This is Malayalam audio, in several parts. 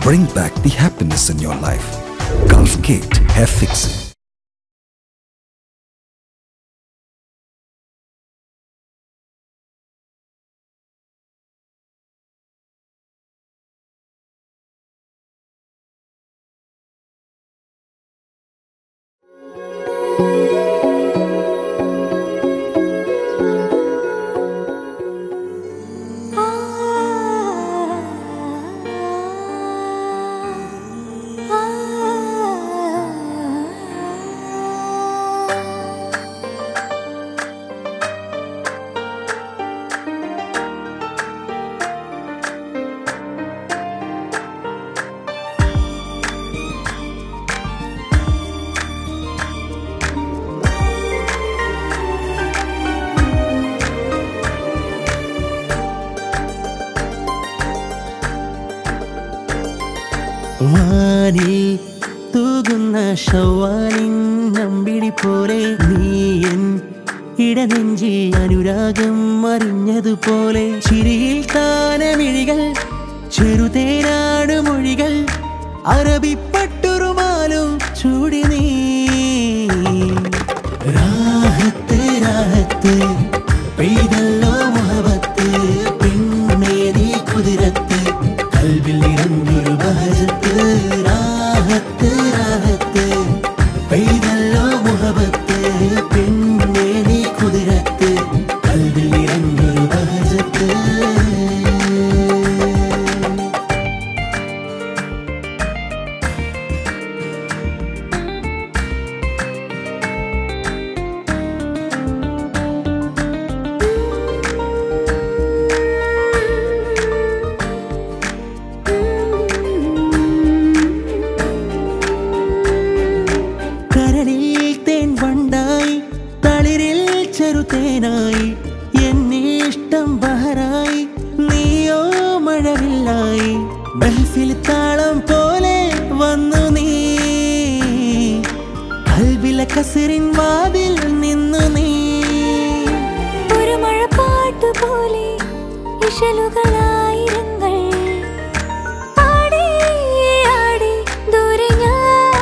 Bring back the happiness in your life. Gulf Gate Hair Fixing. വാനിൽ തൂകുന്ന ഷവാലിൻ നമ്പിടി പോലെ നീയൻ ഇടനെഞ്ചിൽ അനുരാഗം അറിഞ്ഞതുപോലെ ചിരിയിൽ താനമിഴികൾ ചെറുതേനാട് മൊഴികൾ അറബിപ്പട്ടുറുമാലും ചൂടി നീ രാഹത്ത് രാഹത്ത് പെയ്തല്ലോ മുഹബത്ത് പെണ്ണേ നീ കുതിരത്ത് കൽവിൽ നിറഞ്ഞൊരു ബഹജത്ത് രാഹത്ത് രാഹത്ത് പെയ്തല്ലോ മുഹബത്ത് പെണ്ണേ നീ കുതിരത്ത് കൽവിൽ നിറഞ്ഞൊരു ബഹജത്ത് കരളിൽ തേൻ വണ്ടായി തളിരിൽ ചെറുതേനായി എന്നിഷ്ടം ബഹറായി നീയോ മഴവില്ലായി മെഹഫിൽ താളം പോലെ വന്നു നീ കൽബിലെ കസിറിൻ വാതിൽ നിന്നു നീ ഒരു മഴപ്പാട്ട് പോലെ ഇശലുകളായിരങ്ങൾ പാടി ആടി ദൂരെ ഞാൻ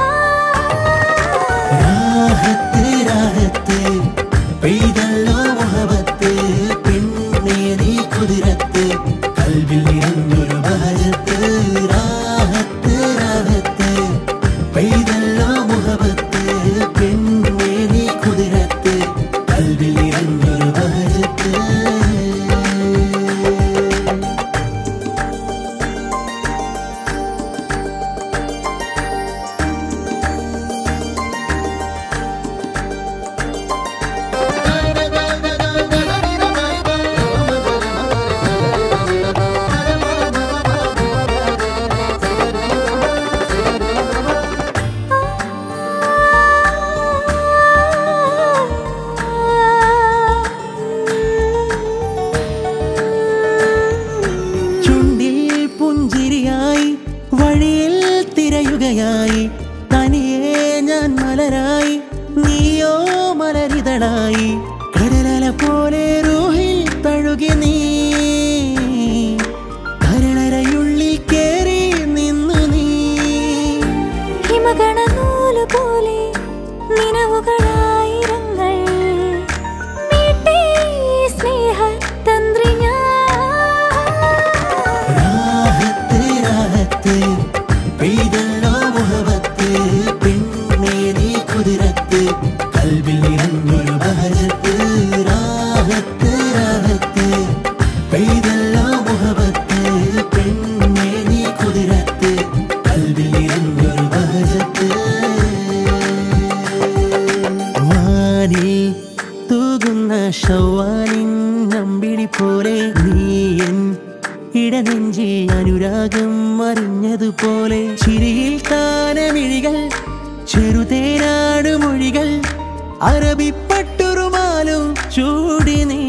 രാഹത്ത് രാഹത്ത് പെയ്തല്ലോ മുഹബത്ത് പെണ്ണേ നീ കുതിരത്ത് കൽവിൽ നിറഞ്ഞൊരു ബഹജത്ത് രാഹത്ത് രാഹത്ത് പെയ്തല്ലോ മുഹബത്ത് പെണ്ണേ നീ കുതിരത്ത് കൽവിൽ നിറഞ്ഞൊരു ബഹജത്ത് ചുണ്ടിൽ പുഞ്ചിരിയായി വഴിയിൽ തിരയുകയായി തനിയെ ഞാൻ മലരായി നീയോ മലരിതളായി കടലല പോലെ റൂഹിൽ തഴുകി നീ കരളരയുള്ളിൽ കേറി നിന്നു നീ ഹിമഗണനൂല് പോലെ നിലവുകളായിരങ്ങൾ മീട്ടി സ്നേഹ തന്ത്രി രാഹത്ത് രാഹത്ത് പെയ്തല്ലോ മുഹബത്ത് പെണ്ണേ നീ കുതിരത്ത് കൽവിൽ നിറഞ്ഞൊരു ബഹജത്ത് രാഹത്ത് രാഹത്ത് പെയ്തല്ലോ മുഹബത്ത് പെണ്ണേ നീ കുതിരത്ത് കൽവിൽ നിറഞ്ഞൊരു ബഹജത്ത് വാനിൽ തൂകുന്ന ഷവാലിൻ നമ്പിടി പോലെ നീയൻ ഇടനെഞ്ചിൽ അനുരാഗം അറിഞ്ഞതുപോലെ ചിരിയിൽ താനമിഴികൾ ചെറുതേനാട് മൊഴികൾ അറബിപ്പട്ടുറുമാലും ചൂടി നീ